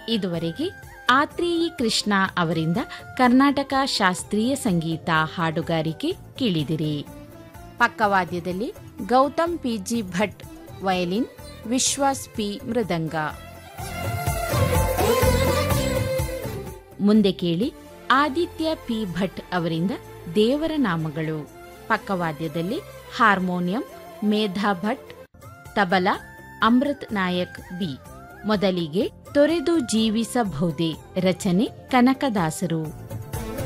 ಇದುವರೆಗೆ ಆತ್ರೇಯಿ ಕೃಷ್ಣ ಅವರಿಂದ ಕರ್ನಾಟಕ ಶಾಸ್ತ್ರೀಯ ಸಂಗೀತ ಹಾಡುಗಾರಿಕೆ ಕೇಳಿದಿರಿ ಪಕ್ಕವಾದ್ಯದಲ್ಲಿ Gautam PG Bhat violin Vishwas P mridanga ಮುಂದೆ ಕೇಳಿ ಆದಿತ್ಯ ಪಿ ಭಟ್ ಅವರಿಂದ ದೇವರ ನಾಮಗಳು ಪಕ್ಕವಾದ್ಯದಲ್ಲಿ ಹಾರ್ಮೋನಿಯಂ ಮೇಧಾ ಭಟ್ ತಬಲಾ ಅಮೃತ್ ನಾಯಕ್ ಬಿ ಮೊದಲಿಗೆ ತೊರೆದು ಜೀವಿಸಬಹುದೇ ರಚನೆ ಕನಕದಾಸರು